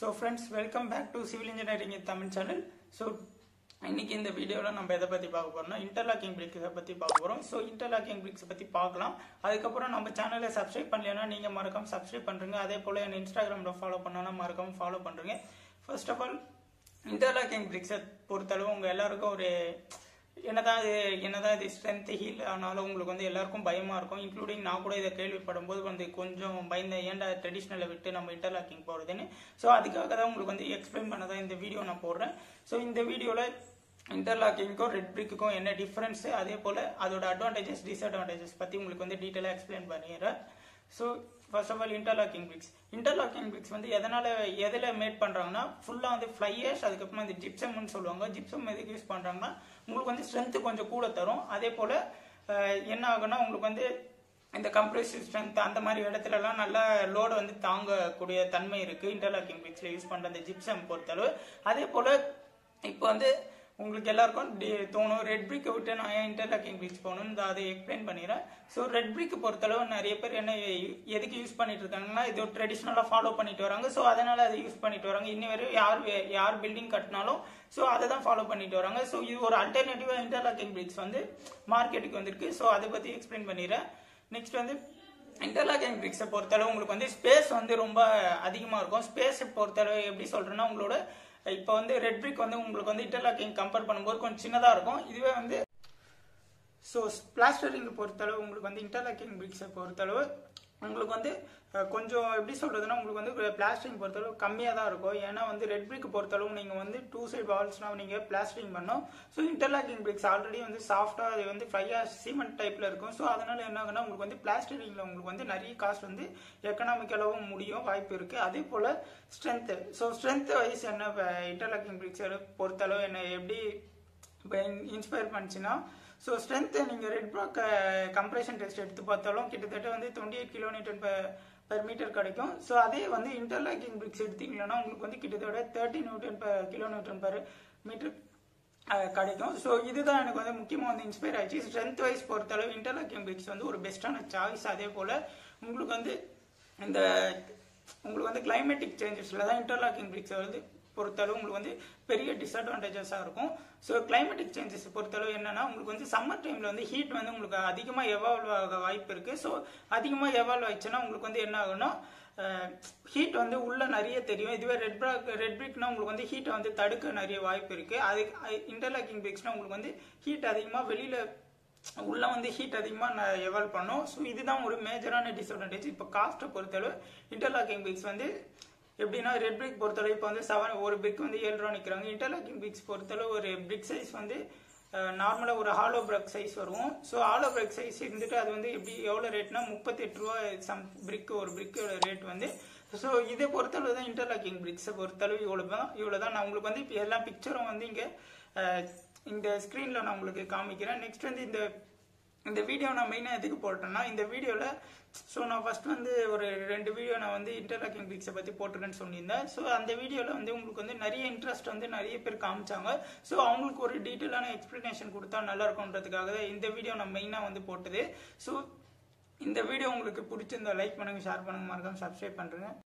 so friends welcome back to civil engineering Tamil channel so இன்னைக்கு இந்த வீடியோவில் நம்ம எதை பற்றி பார்க்க போறோம்னா இன்டர்லாக்கிங் பிரிக்ஸை பற்றி பார்க்க போகிறோம் ஸோ இன்டர்லாக்கிங் பிரிக்ஸை பற்றி பார்க்கலாம் அதுக்கப்புறம் நம்ம சேனலை சப்ஸ்கிரைப் பண்ணலைன்னா நீங்கள் மறக்காம சப்ஸ்கிரைப் பண்ணுறங்க அதே போல் என் இன்ஸ்டாகிராமில் ஃபாலோ பண்ணனா மறக்காம ஃபாலோ பண்ணுறங்க ஃபர்ஸ்ட் ஆஃப் ஆல் இன்டர்லாக்கிங் பிரிக்ஸை பொறுத்தளவு உங்கள் எல்லாருக்கும் ஒரு என்னதான் இது என்னதான் இது ஸ்ட்ரென்த் ஹீல் ஆனாலும் உங்களுக்கு வந்து எல்லாருக்கும் பயமா இருக்கும் இன்க்ளூடிங் நான் கூட இதை கேள்விப்படும் போது வந்து கொஞ்சம் பயந்த ஏன்டா ட்ரெடிஷ்னலை விட்டு நம்ம இன்டர்லாக்கிங் போறதுன்னு ஸோ அதுக்காக தான் உங்களுக்கு வந்து எக்ஸ்பிளைன் பண்ண தான் இந்த வீடியோ நான் போடுறேன் ஸோ இந்த வீடியோவில் இன்டர்லாக்கிங்க்கும் ரெட் பிரிக்குக்கும் என்ன டிஃப்ரென்ஸ் அதே போல் அதோட அட்வான்டேஜஸ் டிஸ்அட்வான்டேஜஸ் பற்றி உங்களுக்கு வந்து டீட்டெயிலாக எக்ஸ்பிளைன் பண்ணிடுறேன் so first of all interlocking bricks interlocking bricks வந்து எதனால எதில் மேட் பண்ணுறாங்கன்னா ஃபுல்லாக வந்து ஃப்ளையர்ஸ் அதுக்கப்புறமா இந்த ஜிப்சம்னு சொல்லுவாங்க ஜிப்சம் எதுக்கு யூஸ் பண்ணுறாங்கன்னா உங்களுக்கு வந்து ஸ்ட்ரென்த்து கொஞ்சம் கூட தரும் அதே போல் என்ன ஆகுன்னா உங்களுக்கு வந்து இந்த கம்ப்ரெசிவ் ஸ்ட்ரென்த் அந்த மாதிரி இடத்துலலாம் நல்லா லோடு வந்து தாங்கக்கூடிய தன்மை இருக்குது இன்டர்லாக்கிங் பிரிக்ஸில் யூஸ் பண்ணுற அந்த ஜிப்சம் பொறுத்தளவு அதே போல் இப்போ வந்து உங்களுக்கு எல்லாருக்கும் டி- தோணும் ரெட் பிரிக்கை விட்டு நான் ஏன் இன்டர்லாக்கிங் பிரிக்ஸ் போகணும்னு அதை எக்ஸ்பிளைன் பண்ணிடுறேன் ஸோ ரெட் பிரிக் பொறுத்தளவு நிறைய பேர் என்ன எதுக்கு யூஸ் பண்ணிட்டு இருக்காங்கன்னா இது ட்ரெடிஷ்னலாக ஃபாலோ பண்ணிட்டு வராங்க ஸோ அதனால அதை யூஸ் பண்ணிட்டு வராங்க இன்னி வரையும் யார் வே- யார் பில்டிங் கட்டினாலும் ஸோ அதை தான் ஃபாலோ பண்ணிட்டு வராங்க ஸோ இது ஒரு அல்டர்னேட்டிவாக இன்டர்லாக்கிங் பிரிக்ஸ் வந்து மார்க்கெட்டுக்கு வந்திருக்கு ஸோ அதை பற்றி எக்ஸ்பிளைன் பண்ணிடுறேன் நெக்ஸ்ட் வந்து இன்டர்லாக்கிங் பிரிக்ஸை பொறுத்தளவு உங்களுக்கு வந்து ஸ்பேஸ் வந்து ரொம்ப அதிகமாக இருக்கும் ஸ்பேஸை பொறுத்தளவு எப்படி சொல்கிறேன்னா உங்களோட இப்போ வந்து ரெட் பிரிக் வந்து உங்களுக்கு வந்து இன்டர்லாக்கிங் கம்பேர் பண்ணும்போது கொஞ்சம் சின்னதாக இருக்கும் இதுவே வந்து ஸோ பிளாஸ்டரிங் பொறுத்தளவு உங்களுக்கு வந்து இன்டர்லாக்கிங் பிரிக்ஸை பொறுத்தளவு உங்களுக்கு வந்து அஹ், கொஞ்சம் எப்படி சொல்றதுன்னா உங்களுக்கு வந்து பிளாஸ்டரிங் பொறுத்தளவு கம்மியாக தான் இருக்கும் ஏன்னா வந்து ரெட் பிரிக் பொறுத்தளவு நீங்கள் வந்து டூ சைட் வால்ஸ்னா நீங்கள் பிளாஸ்டரிங் பண்ணோம் ஸோ இன்டர்லாக்கிங் பிரிக்ஸ் ஆல்ரெடி வந்து சாஃப்டாக அது வந்து ஃப்ரையாக சிமெண்ட் டைப்பில் இருக்கும் ஸோ அதனால என்ன ஆகுனா உங்களுக்கு வந்து பிளாஸ்டரிங்கில் உங்களுக்கு வந்து நிறைய காஸ்ட் வந்து எக்கனாமிக்கலாகவும் முடியும் வாய்ப்பு இருக்குது அதே போல் ஸ்ட்ரென்த்து ஸோ ஸ்ட்ரென்த் வைஸ் என்ன இன்டர்லாக்கிங் பிரிக்ஸ் பொறுத்தளவு என்ன எப்படி இப்போ இன்ஸ்பயர் பண்ணுச்சுன்னா ஸோ ஸ்ட்ரென்த்து நீங்கள் ரெட் ப்ராக் கம்ப்ரெஷன் டெஸ்ட் எடுத்து பார்த்தாலும் கிட்டத்தட்ட வந்து twenty eight kilometre per metre கிடைக்கும் ஸோ அதே வந்து இன்டர்லாக்கிங் பிரிக்ஸ் எடுத்தீங்கன்னா உங்களுக்கு வந்து கிட்டத்தட்ட thirty newton per kilometre per metre கிடைக்கும் ஸோ இதுதான் எனக்கு வந்து முக்கியமாக வந்து இன்ஸ்பயர் ஆயிடுச்சு ஸ்ட்ரென்த் வைஸ் பொறுத்தளவு இன்டர்லாக்கிங் பிரிக்ஸ் வந்து ஒரு பெஸ்ட்டான சாய்ஸ் அதே போல் உங்களுக்கு வந்து இந்த உங்களுக்கு வந்து கிளைமேட்டிக் சேஞ்சஸில் தான் இன்டர்லாக்கிங் பிரிக்ஸ் வந்து பொறுத்தளவு உங்களுக்கு வந்து பெரிய டிஸ்அட்வான்டேஜஸாக இருக்கும் ஸோ கிளைமேட்டிக் சேஞ்சஸ் பொறுத்தளவு என்னன்னா உங்களுக்கு வந்து சம்மர் டைமில் வந்து ஹீட் வந்து உங்களுக்கு அதிகமாக எவால்வ் ஆக வாய்ப்பு இருக்குது ஸோ அதிகமாக எவால்வ் ஆயிடுச்சுன்னா உங்களுக்கு வந்து என்ன ஆகும்னா ஹீட் வந்து உள்ள நிறைய தெரியும் இதுவே ரெட் பிராக் ரெட் பிரிக்னா உங்களுக்கு வந்து ஹீட்டை வந்து தடுக்க நிறைய வாய்ப்பு இருக்கு அது இன்டர்லாக்கிங் பிரிக்ஸ்னா உங்களுக்கு வந்து ஹீட் அதிகமாக வெளியில உள்ள வந்து ஹீட் அதிகமாக எவால்வ் பண்ணும் ஸோ இதுதான் ஒரு மேஜரான டிஸ்அட்வான்டேஜ் இப்போ காஸ்ட்டை பொறுத்தளவு இன்டர்லாக்கிங் பிரிக்ஸ் வந்து எப்படின்னா ரெட் பிரிக் பொறுத்தளவு இப்போ வந்து செவன் ஒரு பிரிக் வந்து ஏழு ரூபா நிற்கிறாங்க இன்டர்லாக்கிங் பிரிக்ஸ் பொறுத்தளவு ஒரு பிரிக் சைஸ் வந்து நார்மலாக ஒரு ஹாலோ பிரிக் சைஸ் வரும் ஸோ ஹாலோ பிரிக் சைஸ் இருந்துட்டு அது வந்து எப்படி எவ்வளோ ரேட்னா முப்பத்தெட்டு ரூபா சம் பிரிக் ஒரு பிரிக்கோட ரேட் வந்து ஸோ இதை பொறுத்தளவு தான் இன்டர்லாக்கிங் பிரிக்ஸை பொறுத்தளவு இவ்வளோ தான் இவ்வளோ தான் நான் உங்களுக்கு வந்து இப்போ எல்லா பிக்சரும் வந்து இங்கே இந்த ஸ்க்ரீனில் நான் உங்களுக்கு காமிக்கிறேன் நெக்ஸ்ட் வந்து இந்த இந்த வீடியோ நான் மெயினாக எதுக்கு போட்டேன்னா இந்த வீடியோவில் ஸோ நான் ஃபர்ஸ்ட் வந்து ஒரு ரெண்டு வீடியோ நான் வந்து இன்டர்லாக்கிங் பிக்ஸை பற்றி போட்டிருக்கேன்னு சொல்லியிருந்தேன் ஸோ அந்த வீடியோவில் வந்து உங்களுக்கு வந்து நிறைய இன்ட்ரெஸ்ட் வந்து நிறைய பேர் காமிச்சாங்க ஸோ அவங்களுக்கு ஒரு டீட்டெயிலான எக்ஸ்பிளனேஷன் கொடுத்தா நல்லா இருக்கும்ன்றதுக்காக தான் இந்த வீடியோ நான் மெயினாக வந்து போட்டது ஸோ இந்த வீடியோ உங்களுக்கு பிடிச்சிருந்தா லைக் பண்ணுங்க ஷேர் பண்ணுங்க மறக்காம சப்ஸ்கிரைப் பண்ணுறேங்க